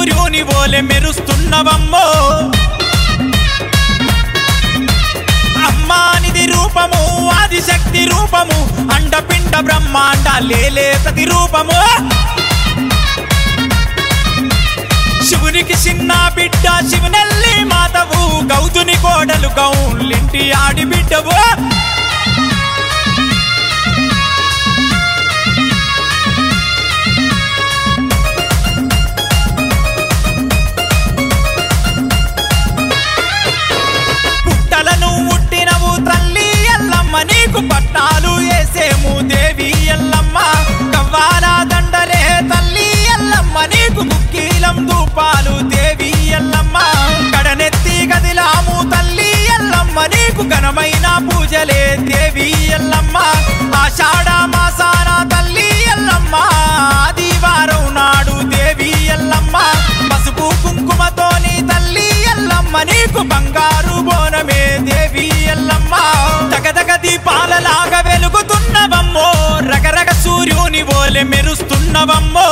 సూర్యుని ఓలె మెరుస్తున్నవమ్మో అమ్మానిది రూపము ఆదిశక్తి రూపము అండపిండ బ్రహ్మాండ లేలే ప్రతి రూపము శివునికి చిన్న బిడ్డ శివునెల్లి మాతవు గౌతుని కోడలు గౌన్లింటి ఆడి బిడ్డవు పుట్టలను ఉట్టినవు తల్లి ఎల్లమ్మ నీకు పట్టాలు వేసేము దేవి ఎల్లమ్మ కవ్వాల దండలే తల్లి ఎల్లమ్మ నీకు ముక్కీలం ధూపాలు దేవి ఎల్లమ్మ కడనెత్తి గదిలాము తల్లి ఎల్లమ్మ నీకు ఘనమైన పూజలే దేవి ఎల్లమ్మ ఆషాఢ మాసాన తల్లి ఎల్లమ్మ ఆదివారం నాడు దేవి ఎల్లమ్మ పసుపు కుంకుమతోని తల్లి ఎల్లమ్మ నీకు బంగారు బోనమే దేవి ఎల్లమ్మ తగదగ దీపాలలాగా వెలుగుతున్నవమ్మో రగరగ సూర్యుని ఓలె మెరుస్తున్నవమ్మో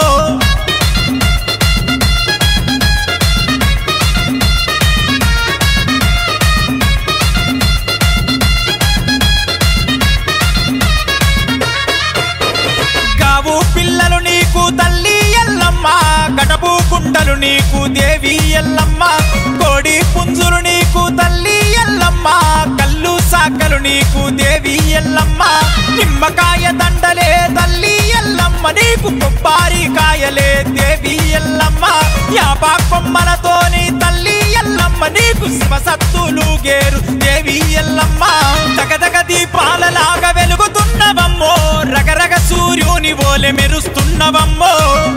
గావు పిల్లలు నీకు తల్లి ఎల్లమ్మ గడపు కుండలు నీకు దేవి ఎల్లమ్మ కోడి పుంజులు నీకు తల్లి ఎల్లమ్మ కల్లు సాకలు నీకు దేవి ఎల్లమ్మ నిమ్మకాయ దండలే తల్లి ఎల్లమ్మ నీకు కొబ్బరి కాయలే దేవి ఎల్లమ్మ యాపా కొమ్మలతోని తల్లి ఎల్లమ్మ నీకు శివసత్తులు గేరు దేవి ఎల్లమ్మ తగదగ దీపాలలాగా వెలుగుతున్నవమ్మో రగరగ సూర్యుని ఓలె మెరుస్తున్నవమ్మో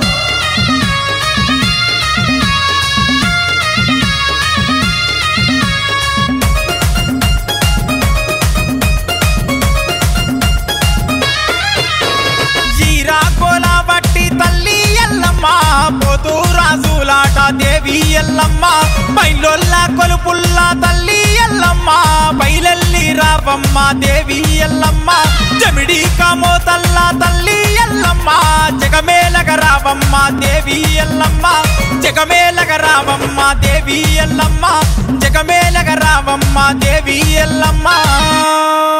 జీరా కోల బట్టి తల్లి ఎల్లమ్మ పోతూ రాజులాట దేవి ఎల్లమ్మ బయలొల్ల కొలుపుల్ల తల్లి ఎల్లమ్మ బయలెల్లి రావమ్మ దేవి ఎల్లమ్మ జమిడి కామోతల్ల తల్లి ఎల్లమ్మ జగమేలగ రావమ్మ దేవి ఎల్లమ్మ జగమేలగ రావమ్మ దేవి ఎల్లమ్మ జగమేలగ రావమ్మ దేవి ఎల్లమ్మ